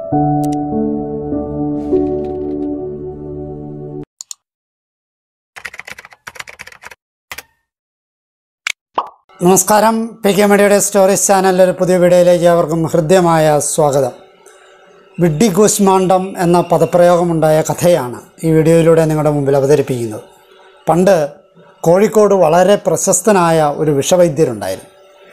നമസ്കാരം P K മീഡിയയുടെ stories ചാനലിലെ ഒരു പുതിയ വീഡിയോയിലേക്ക് അവർക്കും ഹൃദ്യമായ സ്വാഗതം വിഡ്ഢി കൂശ്മാണ്ഡം എന്ന പദപ്രയോഗമുണ്ടായ കഥയാണ് ഈ വീഡിയോയിലൂടെ നിങ്ങളുടെ മുമ്പിൽ അവതരിപ്പിക്കുന്നത് പണ്ട് കോഴിക്കോട് വളരെ പ്രശസ്തനായ ഒരു വിഷവൈദ്യരുണ്ടായിരുന്നു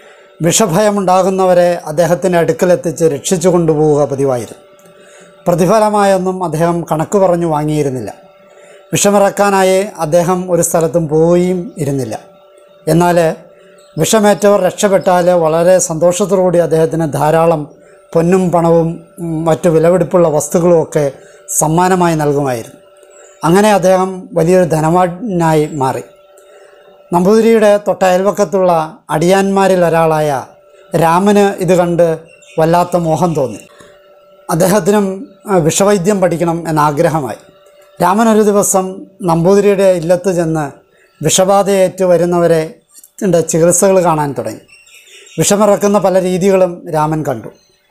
വിഷഭയമുണ്ടാകുന്നവരെ അദ്ദേഹത്തിൻ്റെ അടുക്കലെത്തിച്ച് രക്ഷിച്ചു കൊണ്ടുപോവുക പതിവായിരുന്നു പ്രതിഫലമായൊന്നും അദ്ദേഹം കണക്ക് പറഞ്ഞു വാങ്ങിയിരുന്നില്ല വിഷമിറക്കാനായി അദ്ദേഹം ഒരു സ്ഥലത്തും പോയും ഇരുന്നില്ല എന്നാൽ വിഷമേറ്റവർ രക്ഷപ്പെട്ടാൽ വളരെ സന്തോഷത്തോടുകൂടി അദ്ദേഹത്തിന് ധാരാളം പൊന്നും പണവും ഉം, മറ്റു വിലപിടിപ്പുള്ള വസ്തുക്കളും ഒക്കെ സമ്മാനമായി നൽകുമായിരുന്നു അങ്ങനെ അദ്ദേഹം വലിയൊരു ധനവാനായി മാറി നമ്പൂതിരിയുടെ തൊട്ടയൽവക്കത്തുള്ള അടിയാന്മാരിൽ ഒരാളായ രാമന് ഇത് കണ്ട് വല്ലാത്ത മോഹം തോന്നി അദ്ദേഹത്തിനും ആ, വിഷവൈദ്യം പഠിക്കണം എന്ന ആഗ്രഹമായി രാമൻ ഒരു ദിവസം നമ്പൂതിരിയുടെ ഇല്ലത്ത് ചെന്ന് വിഷബാധയേറ്റ് വരുന്നവരെ ൻ്റെ ചികിത്സകൾ കാണാൻ തുടങ്ങി വിഷമിറക്കുന്ന പല രീതികളും രാമൻ കണ്ടു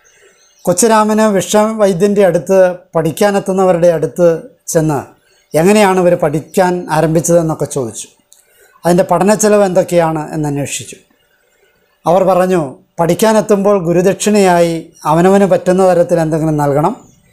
കൊച്ചുരാമന് വിഷവൈദ്യൻ്റെ അടുത്ത് പഠിക്കാനെത്തുന്നവരുടെ അടുത്ത് ചെന്ന് എങ്ങനെയാണ് ഇവർ പഠിക്കാൻ ആരംഭിച്ചതെന്നൊക്കെ ചോദിച്ചു അതിൻ്റെ പഠന ചെലവ് എന്തൊക്കെയാണ് എന്ന് അന്വേഷിച്ചു അവർ പറഞ്ഞു പഠിക്കാനെത്തുമ്പോൾ ഗുരുദക്ഷിണയായി അവനവന് പറ്റുന്ന തരത്തിൽ എന്തെങ്കിലും നൽകണം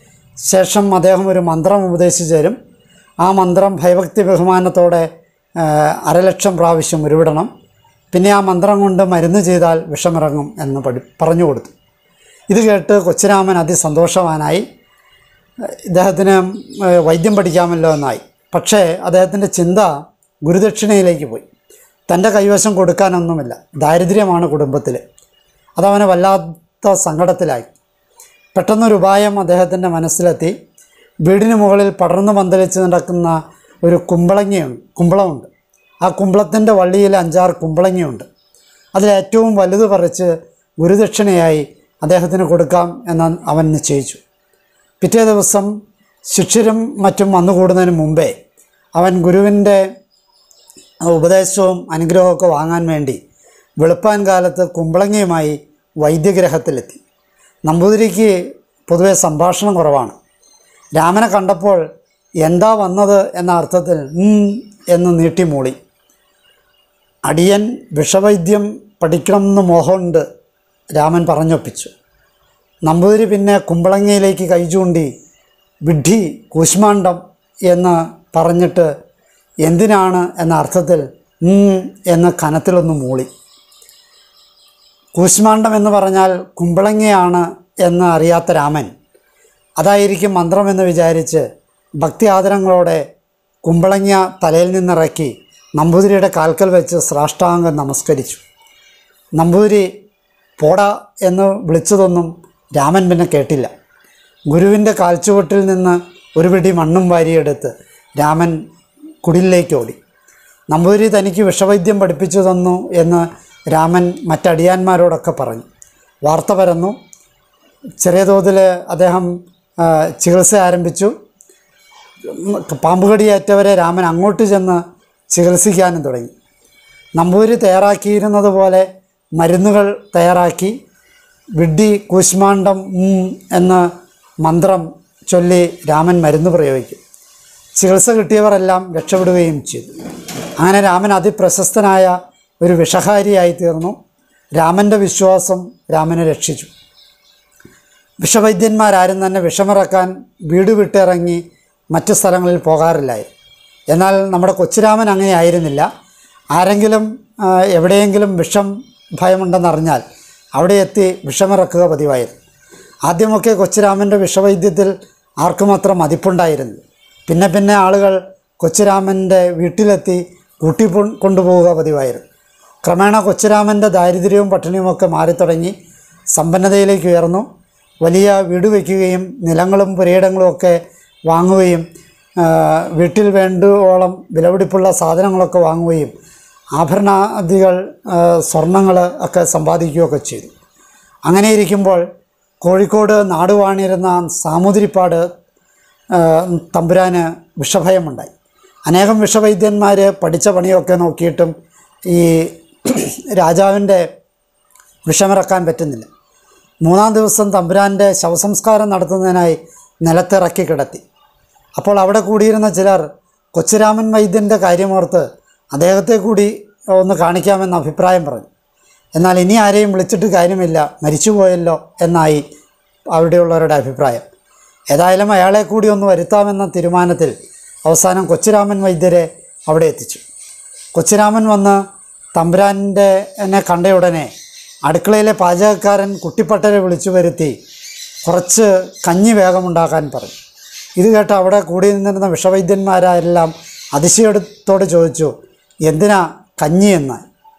ശേഷം അദ്ദേഹം ഒരു മന്ത്രം ഉപദേശിച്ചു തരും ആ മന്ത്രം ഭയഭക്തി ബഹുമാനത്തോടെ ആ, അരലക്ഷം പ്രാവശ്യം ഉരുവിടണം പിന്നെ ആ മന്ത്രം കൊണ്ട് മരുന്ന് ചെയ്താൽ വിഷമിറങ്ങും എന്ന് പഠി പറഞ്ഞു കൊടുത്തു ഇത് കേട്ട് കൊച്ചുരാമൻ അതിസന്തോഷവാനായി ഇദ്ദേഹത്തിന് ഏഹ്, വൈദ്യം പഠിക്കാമല്ലോ എന്നായി പക്ഷേ അദ്ദേഹത്തിൻ്റെ ചിന്ത ഗുരുദക്ഷിണയിലേക്ക് പോയി തൻ്റെ കൈവശം കൊടുക്കാനൊന്നുമില്ല ദാരിദ്ര്യമാണ് കുടുംബത്തിൽ അതവനെ വല്ലാത്ത സങ്കടത്തിലായി പെട്ടെന്നൊരു ഉപായം അദ്ദേഹത്തിൻ്റെ മനസ്സിലെത്തി വീടിന് മുകളിൽ പടർന്നു പന്തലിച്ച് നടക്കുന്ന ഒരു കുമ്പളങ്ങയുണ്ട് കുമ്പളമുണ്ട് ആ കുമ്പളത്തിൻ്റെ വള്ളിയിൽ അഞ്ചാറ് കുമ്പളങ്ങയുണ്ട് അതിലേറ്റവും വലുത് പറിച്ച് ഗുരുദക്ഷിണയായി അദ്ദേഹത്തിന് കൊടുക്കാം എന്ന് അവൻ നിശ്ചയിച്ചു പിറ്റേ ദിവസം ശിഷ്യരും മറ്റും വന്നുകൂടുന്നതിന് മുമ്പേ അവൻ ഗുരുവിൻ്റെ ഉപദേശവും അനുഗ്രഹമൊക്കെ വാങ്ങാൻ വേണ്ടി വെളുപ്പാൻ കാലത്ത് കുമ്പളങ്ങയുമായി വൈദ്യഗ്രഹത്തിലെത്തി നമ്പൂതിരിക്ക് പൊതുവെ സംഭാഷണം കുറവാണ് രാമനെ കണ്ടപ്പോൾ എന്താ വന്നത് എന്ന അർത്ഥത്തിൽ ഉം എന്ന് നീട്ടി മൂളി അടിയൻ വിഷവൈദ്യം പഠിക്കണമെന്ന് മോഹമുണ്ട് രാമൻ പറഞ്ഞൊപ്പിച്ചു നമ്പൂതിരി പിന്നെ കുമ്പളങ്ങയിലേക്ക് കൈ ചൂണ്ടി വിഡ്ഢി കൂശ്മാണ്ഡം എന്ന് പറഞ്ഞിട്ട് എന്തിനാണ് എന്ന അർത്ഥത്തിൽ ഉം എന്ന് കനത്തിലൊന്ന് മൂളി കൂശ്മാണ്ഡം എന്ന് പറഞ്ഞാൽ കുമ്പളങ്ങയാണ് എന്ന് അറിയാത്ത രാമൻ അതായിരിക്കും മന്ത്രമെന്ന് വിചാരിച്ച് ഭക്തി ആദരങ്ങളോടെ കുമ്പളങ്ങ തലയിൽ നിന്നിറക്കി നമ്പൂതിരിയുടെ കാൽക്കൽ വെച്ച് സാഷ്ടാംഗം നമസ്കരിച്ചു നമ്പൂതിരി പോട എന്ന് വിളിച്ചതൊന്നും രാമൻ പിന്നെ കേട്ടില്ല ഗുരുവിൻ്റെ കാൽച്ചുവട്ടിൽ നിന്ന് ഒരു പിടി മണ്ണും വാരിയെടുത്ത് രാമൻ കുടിലിലേക്ക് ഓടി നമ്പൂതിരി തനിക്ക് വിഷവൈദ്യം പഠിപ്പിച്ചു തന്നു എന്ന് രാമൻ മറ്റടിയാന്മാരോടൊക്കെ പറഞ്ഞു വാർത്ത പരന്നു ചെറിയ തോതിൽ അദ്ദേഹം ആ, ചികിത്സ ആരംഭിച്ചു പാമ്പുകടിയേറ്റവരെ രാമൻ അങ്ങോട്ട് ചെന്ന് ചികിത്സിക്കാനും തുടങ്ങി നമ്പൂരി തയ്യാറാക്കിയിരുന്നത് പോലെ മരുന്നുകൾ തയ്യാറാക്കി വിഡ്ഢി കൂശ്മാണ്ഡം ഉം എന്ന മന്ത്രം ചൊല്ലി രാമൻ മരുന്ന് പ്രയോഗിക്കും ചികിത്സ കിട്ടിയവരെല്ലാം രക്ഷപ്പെടുകയും ചെയ്തു അങ്ങനെ രാമൻ അതിപ്രശസ്തനായ ഒരു വിഷഹാരിയായി തീർന്നു രാമൻ്റെ വിശ്വാസം രാമനെ രക്ഷിച്ചു വിഷവൈദ്യന്മാരാരും തന്നെ വിഷമിറക്കാൻ വീട് വിട്ടിറങ്ങി മറ്റു സ്ഥലങ്ങളിൽ പോകാറില്ലായി എന്നാൽ നമ്മുടെ കൊച്ചുരാമൻ അങ്ങനെ ആയിരുന്നില്ല ആരെങ്കിലും ആ, എവിടെയെങ്കിലും വിഷം ഭയമുണ്ടെന്നറിഞ്ഞാൽ അവിടെ എത്തി വിഷമിറക്കുക പതിവായിരുന്നു ആദ്യമൊക്കെ കൊച്ചുരാമൻ്റെ വിഷവൈദ്യത്തിൽ ആർക്കും അത്ര മതിപ്പുണ്ടായിരുന്നു പിന്നെ പിന്നെ ആളുകൾ കൊച്ചുരാമൻ്റെ വീട്ടിലെത്തി കൂട്ടി പൊ- കൊണ്ടുപോവുക പതിവായിരുന്നു ക്രമേണ കൊച്ചുരാമൻ്റെ ദാരിദ്ര്യവും പട്ടിണിയുമൊക്കെ മാറിത്തുടങ്ങി സമ്പന്നതയിലേക്ക് ഉയർന്നു വലിയ വീട് വയ്ക്കുകയും നിലങ്ങളും പുരയിടങ്ങളും ഒക്കെ വാങ്ങുകയും ആ, വീട്ടിൽ വേണ്ടുവോളം വിലപിടിപ്പുള്ള സാധനങ്ങളൊക്കെ വാങ്ങുകയും ആഭരണാദികൾ സ്വർണങ്ങൾ ഒക്കെ സമ്പാദിക്കുകയൊക്കെ ചെയ്തു അങ്ങനെ ഇരിക്കുമ്പോൾ കോഴിക്കോട് നാടുവാണിരുന്ന സാമുതിരിപ്പാട് ആ, തമ്പുരാന് വിഷഭയമുണ്ടായി അനേകം വിഷവൈദ്യന്മാർ പഠിച്ച പണിയൊക്കെ നോക്കിയിട്ടും ഈ രാജാവിൻ്റെ വിഷമിറക്കാൻ പറ്റുന്നില്ല മൂന്നാം ദിവസം തമ്പുരാൻ്റെ ശവസംസ്കാരം നടത്തുന്നതിനായി നിലത്തിറക്കി കിടത്തി അപ്പോൾ അവിടെ കൂടിയിരുന്ന ചിലർ കൊച്ചുരാമൻ വൈദ്യൻ്റെ കാര്യമോർത്ത് അദ്ദേഹത്തെ കൂടി ഒന്ന് കാണിക്കാമെന്ന് അഭിപ്രായം പറഞ്ഞു എന്നാൽ ഇനി ആരെയും വിളിച്ചിട്ട് കാര്യമില്ല മരിച്ചുപോയല്ലോ എന്നായി അവിടെയുള്ളവരുടെ അഭിപ്രായം ഏതായാലും അയാളെ കൂടി ഒന്ന് വരുത്താമെന്ന തീരുമാനത്തിൽ അവസാനം കൊച്ചുരാമൻ വൈദ്യരെ അവിടെ എത്തിച്ചു കൊച്ചുരാമൻ വന്ന് തമ്പുരാൻ്റെ എന്നെ കണ്ടയുടനെ അടുക്കളയിലെ പാചകക്കാരൻ കുട്ടിപ്പട്ടരെ വിളിച്ചു വരുത്തി കുറച്ച് കഞ്ഞി വേഗമുണ്ടാക്കാൻ പറഞ്ഞു ഇത് കേട്ട് അവിടെ കൂടി നിന്നിരുന്ന വിഷവൈദ്യന്മാരെല്ലാം അതിശയത്തോട് ചോദിച്ചു എന്തിനാ കഞ്ഞി എന്ന്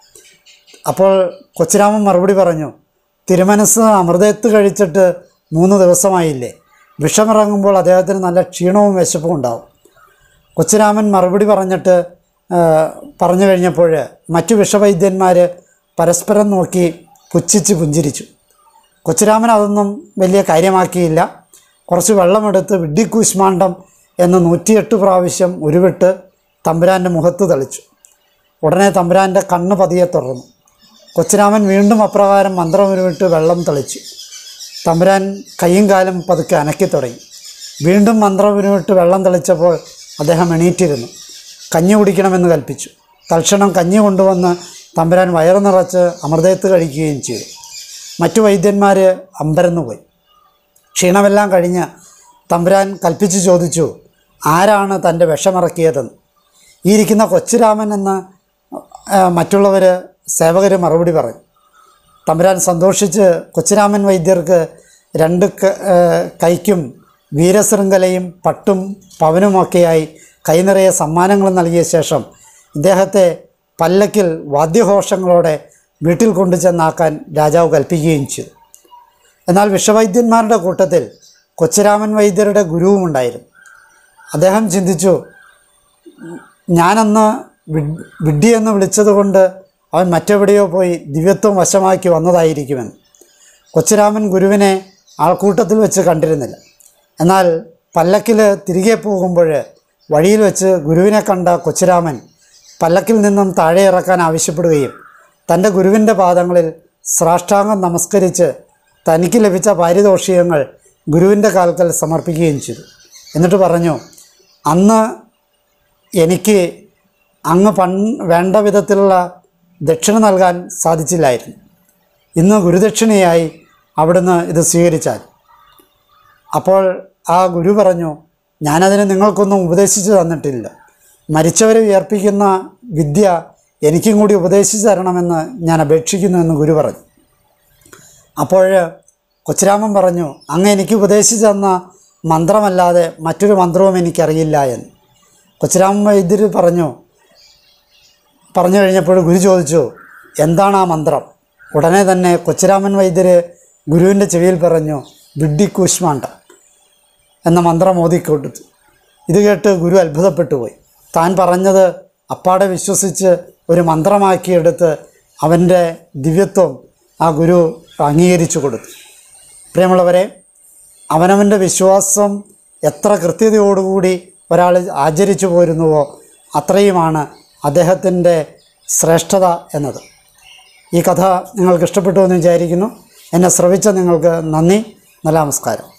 അപ്പോൾ കൊച്ചുരാമൻ മറുപടി പറഞ്ഞു തിരുമനസ് അമൃതത്ത് കഴിച്ചിട്ട് മൂന്ന് ദിവസമായില്ലേ വിഷമിറങ്ങുമ്പോൾ അദ്ദേഹത്തിന് നല്ല ക്ഷീണവും വിശപ്പും ഉണ്ടാവും കൊച്ചുരാമൻ മറുപടി പറഞ്ഞിട്ട് ആ, പറഞ്ഞു കഴിഞ്ഞപ്പോൾ മറ്റു വിഷവൈദ്യന്മാർ പരസ്പരം നോക്കി പുച്ഛിച്ച് പുഞ്ചിരിച്ചു കൊച്ചുരാമൻ അതൊന്നും വലിയ കാര്യമാക്കിയില്ല കുറച്ച് വെള്ളമെടുത്ത് വിഡ്ഢിക്കൂശ്മാണ്ഡം എന്ന് നൂറ്റിയെട്ട് പ്രാവശ്യം ഉരുവിട്ട് തമ്പുരാൻ്റെ മുഖത്ത് തെളിച്ചു ഉടനെ തമ്പുരാൻ്റെ കണ്ണ് പതിയെ തുറന്നു കൊച്ചുരാമൻ വീണ്ടും അപ്രകാരം മന്ത്രം ഉരുവിട്ട് വെള്ളം തെളിച്ചു തമ്പുരാൻ കൈയും കാലും പതുക്കെ അനക്കി തുടങ്ങി വീണ്ടും മന്ത്രം ഉരുവിട്ട് വെള്ളം തെളിച്ചപ്പോൾ അദ്ദേഹം എണീറ്റിരുന്നു കഞ്ഞി കുടിക്കണമെന്ന് കൽപ്പിച്ചു തൽക്ഷണം കഞ്ഞി കൊണ്ടുവന്ന് തമ്പുരാൻ വയറു നിറച്ച് അമൃതയത്ത് കഴിക്കുകയും ചെയ്തു മറ്റു വൈദ്യന്മാർ അമ്പരന്നുപോയി ക്ഷീണമെല്ലാം കഴിഞ്ഞ് തമ്പുരാൻ കൽപ്പിച്ച് ചോദിച്ചു ആരാണ് തൻ്റെ വിഷമിറക്കിയതെന്ന് ഈ ഇരിക്കുന്ന കൊച്ചുരാമൻ എന്ന് മറ്റുള്ളവർ സേവകർ മറുപടി പറഞ്ഞു തമ്പുരാൻ സന്തോഷിച്ച് കൊച്ചുരാമൻ വൈദ്യർക്ക് രണ്ട് ക- ഏ, കൈക്കും വീരശൃംഖലയും പട്ടും പവനുമൊക്കെയായി കൈനിറയെ സമ്മാനങ്ങൾ നൽകിയ ശേഷം ഇദ്ദേഹത്തെ പല്ലക്കിൽ വാദ്യഘോഷങ്ങളോടെ വീട്ടിൽ കൊണ്ടു ചെന്നാക്കാൻ രാജാവ് കൽപ്പിക്കുകയും ചെയ്തു എന്നാൽ വിഷവൈദ്യന്മാരുടെ കൂട്ടത്തിൽ കൊച്ചുരാമൻ വൈദ്യരുടെ ഗുരുവും ഉണ്ടായിരുന്നു അദ്ദേഹം ചിന്തിച്ചു ഞാനന്ന് വിഡ്- വിഡ്ഢി എന്ന് വിളിച്ചതുകൊണ്ട് അവൻ മറ്റെവിടെയോ പോയി ദിവ്യത്വം വശമാക്കി വന്നതായിരിക്കുമെന്ന് കൊച്ചുരാമൻ ഗുരുവിനെ ആൾക്കൂട്ടത്തിൽ വെച്ച് കണ്ടിരുന്നില്ല എന്നാൽ പല്ലക്കിൽ തിരികെ പോകുമ്പോൾ വഴിയിൽ വെച്ച് ഗുരുവിനെ കണ്ട കൊച്ചുരാമൻ പല്ലക്കിൽ നിന്നും താഴെ ഇറക്കാൻ ആവശ്യപ്പെടുകയും തൻ്റെ ഗുരുവിൻ്റെ പാദങ്ങളിൽ സാഷ്ടാംഗം നമസ്കരിച്ച് തനിക്ക് ലഭിച്ച പാരിതോഷികങ്ങൾ ഗുരുവിൻ്റെ കാൽക്കൽ സമർപ്പിക്കുകയും ചെയ്തു എന്നിട്ട് പറഞ്ഞു അന്ന് എനിക്ക് അങ്ങ് പൺ വേണ്ട വിധത്തിലുള്ള ദക്ഷിണ നൽകാൻ സാധിച്ചില്ലായിരുന്നു ഇന്ന് ഗുരുദക്ഷിണയായി അവിടുന്ന് ഇത് സ്വീകരിച്ചാൽ അപ്പോൾ ആ ഗുരു പറഞ്ഞു ഞാനതിന് നിങ്ങൾക്കൊന്നും ഉപദേശിച്ചു തന്നിട്ടില്ല മരിച്ചവരെ ഉയർപ്പിക്കുന്ന വിദ്യ എനിക്കും കൂടി ഉപദേശിച്ചു തരണമെന്ന് ഞാൻ അപേക്ഷിക്കുന്നു എന്ന് ഗുരു പറഞ്ഞു അപ്പോൾ കൊച്ചുരാമൻ പറഞ്ഞു അങ്ങ് എനിക്ക് ഉപദേശിച്ചു തന്ന മന്ത്രമല്ലാതെ മറ്റൊരു മന്ത്രവും എനിക്കറിയില്ല എന്ന് കൊച്ചുരാമൻ വൈദ്യർ പറഞ്ഞു പറഞ്ഞു കഴിഞ്ഞപ്പോൾ ഗുരു ചോദിച്ചു എന്താണ് ആ മന്ത്രം ഉടനെ തന്നെ കൊച്ചുരാമൻ വൈദ്യർ ഗുരുവിൻ്റെ ചെവിയിൽ പറഞ്ഞു വിഡ്ഢി കൂശ്മാണ്ട എന്ന മന്ത്രം ഓതിക്കൊടുത്തു ഇത് കേട്ട് ഗുരു അത്ഭുതപ്പെട്ടു പോയി താൻ പറഞ്ഞത് അപ്പാടെ വിശ്വസിച്ച് ഒരു മന്ത്രമാക്കിയെടുത്ത് അവൻ്റെ ദിവ്യത്വം ആ ഗുരു അംഗീകരിച്ചു കൊടുത്തു പ്രിയമുള്ളവരെ അവനവൻ്റെ വിശ്വാസം എത്ര കൃത്യതയോടുകൂടി ഒരാൾ ആചരിച്ചു പോരുന്നുവോ അത്രയുമാണ് അദ്ദേഹത്തിൻ്റെ ശ്രേഷ്ഠത എന്നത് ഈ കഥ നിങ്ങൾക്ക് ഇഷ്ടപ്പെട്ടു എന്ന് വിചാരിക്കുന്നു എന്നെ ശ്രവിച്ച നിങ്ങൾക്ക് നന്ദി നല്ല നമസ്കാരം